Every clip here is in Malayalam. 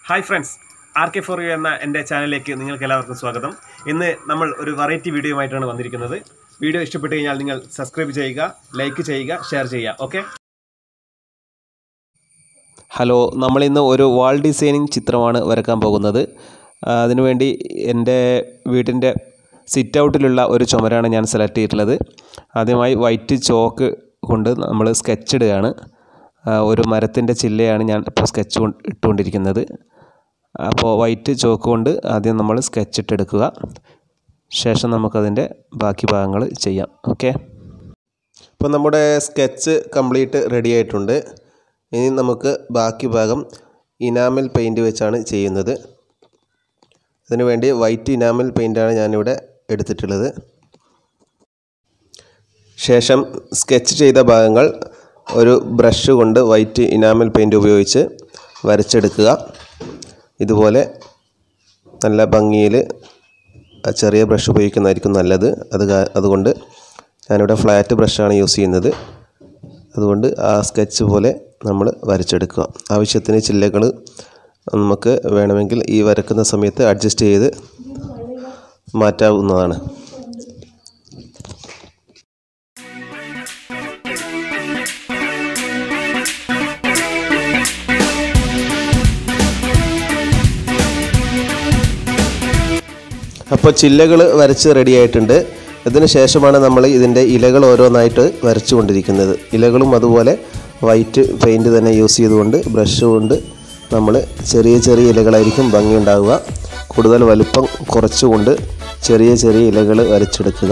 hi friends R K for you എന്ന എൻ്റെ ചാനലിലേക്ക് നിങ്ങൾക്ക് എല്ലാവർക്കും സ്വാഗതം ഇന്ന് നമ്മൾ ഒരു വെറൈറ്റി വീഡിയോയുമായിട്ടാണ് വന്നിരിക്കുന്നത് വീഡിയോ ഇഷ്ടപ്പെട്ട് കഴിഞ്ഞാൽ നിങ്ങൾ സബ്സ്ക്രൈബ് ചെയ്യുക ലൈക്ക് ചെയ്യുക ഷെയർ ചെയ്യുക ഓക്കെ ഹലോ നമ്മളിന്ന് ഒരു വാൾ ഡിസൈനിങ് ചിത്രമാണ് വരക്കാൻ പോകുന്നത് ആ, അതിനുവേണ്ടി എൻ്റെ വീടിൻ്റെ സിറ്റ് ഔട്ടിലുള്ള ഒരു ചുമരാണ് ഞാൻ സെലക്ട് ചെയ്തിട്ടുള്ളത് ആദ്യമായി വൈറ്റ് ചോക്ക് കൊണ്ട് നമ്മൾ സ്കെച്ച് ഇടുകയാണ് ആ, ഒരു മരത്തിൻ്റെ ചില്ലയാണ് ഞാൻ ഇപ്പോൾ സ്കെച്ച് കൊണ്ട് ഇട്ടുകൊണ്ടിരിക്കുന്നത് അപ്പോൾ വൈറ്റ് ചോക്ക് കൊണ്ട് ആദ്യം നമ്മൾ സ്കെച്ച് ഇട്ടെടുക്കുക ശേഷം നമുക്കതിൻ്റെ ബാക്കി ഭാഗങ്ങൾ ചെയ്യാം ഓക്കെ ഇപ്പോൾ നമ്മുടെ സ്കെച്ച് കംപ്ലീറ്റ് റെഡി ആയിട്ടുണ്ട് ഇനി നമുക്ക് ബാക്കി ഭാഗം ഇനാമൽ പെയിൻറ് വെച്ചാണ് ചെയ്യുന്നത് അതിനു വേണ്ടി വൈറ്റ് ഇനാമൽ പെയിൻ്റാണ് ഞാനിവിടെ എടുത്തിട്ടുള്ളത് ശേഷം സ്കെച്ച് ചെയ്ത ഭാഗങ്ങൾ ഒരു ബ്രഷ് കൊണ്ട് വൈറ്റ് ഇനാമൽ പെയിൻറ് ഉപയോഗിച്ച് വരച്ചെടുക്കുക ഇതുപോലെ നല്ല ഭംഗിയിൽ ആ ചെറിയ ബ്രഷ് ഉപയോഗിക്കുന്നതായിരിക്കും നല്ലത് അത് കാ- അതുകൊണ്ട് ഞാനിവിടെ ഫ്ലാറ്റ് ബ്രഷാണ് യൂസ് ചെയ്യുന്നത് അതുകൊണ്ട് ആ സ്കെച്ച് പോലെ നമ്മൾ വരച്ചെടുക്കുക ആവശ്യത്തിന് ചില്ലകൾ നമുക്ക് വേണമെങ്കിൽ ഈ വരക്കുന്ന സമയത്ത് അഡ്ജസ്റ്റ് ചെയ്ത് മാറ്റാവുന്നതാണ് അപ്പോൾ ചില്ലകൾ വരച്ച് റെഡി ആയിട്ടുണ്ട് ഇതിന് ശേഷമാണ് നമ്മൾ ഇതിൻ്റെ ഇലകൾ ഓരോന്നായിട്ട് വരച്ചു കൊണ്ടിരിക്കുന്നത് ഇലകളും അതുപോലെ വൈറ്റ് പെയിൻറ് തന്നെ യൂസ് ചെയ്തുകൊണ്ട് ബ്രഷ് കൊണ്ട് നമ്മൾ ചെറിയ ചെറിയ ഇലകളായിരിക്കും ഭംഗിയുണ്ടാവുക കൂടുതൽ വലുപ്പം കുറച്ചുകൊണ്ട് ചെറിയ ചെറിയ ഇലകൾ വരച്ചെടുക്കുക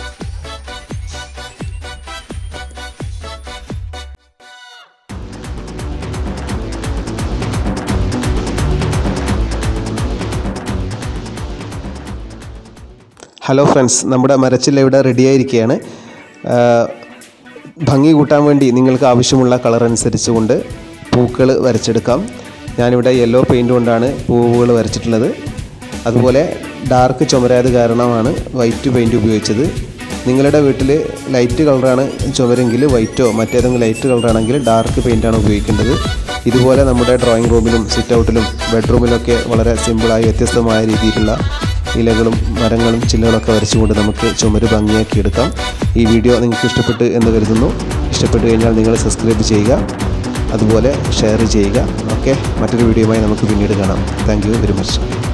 ഹലോ ഫ്രണ്ട്സ് നമ്മുടെ മരച്ചില്ല ഇവിടെ റെഡി ആയിരിക്കുകയാണ് ആ, ഭംഗി കൂട്ടാൻ വേണ്ടി നിങ്ങൾക്ക് ആവശ്യമുള്ള കളർ അനുസരിച്ചുകൊണ്ട് പൂക്കൾ വരച്ചെടുക്കാം ഞാനിവിടെ യെല്ലോ പെയിൻറ് കൊണ്ടാണ് പൂവുകൾ വരച്ചിട്ടുള്ളത് അതുപോലെ ഡാർക്ക് ചുമരായത് കാരണമാണ് വൈറ്റ് പെയിൻറ് ഉപയോഗിച്ചത് നിങ്ങളുടെ വീട്ടിൽ ലൈറ്റ് കളറാണ് ചുമരെങ്കിൽ വൈറ്റോ മറ്റേതെങ്കിലും ലൈറ്റ് കളറാണെങ്കിൽ ഡാർക്ക് പെയിൻ്റാണ് ഉപയോഗിക്കേണ്ടത് ഇതുപോലെ നമ്മുടെ ഡ്രോയിങ് റൂമിലും സിറ്റ് ഔട്ടിലും ബെഡ്റൂമിലൊക്കെ വളരെ സിമ്പിളായി വ്യത്യസ്തമായ രീതിയിലുള്ള ഇലകളും മരങ്ങളും ചില്ലകളൊക്കെ വരച്ചുകൊണ്ട് നമുക്ക് ചുമര് ഭംഗിയാക്കി എടുക്കാം ഈ വീഡിയോ നിങ്ങൾക്ക് ഇഷ്ടപ്പെട്ട് എന്ന് കരുതുന്നു ഇഷ്ടപ്പെട്ട് കഴിഞ്ഞാൽ നിങ്ങൾ സബ്സ്ക്രൈബ് ചെയ്യുക അതുപോലെ ഷെയർ ചെയ്യുക ഓക്കെ മറ്റൊരു വീഡിയോയുമായി നമുക്ക് പിന്നീട് കാണാം താങ്ക് യു വെരി മച്ച്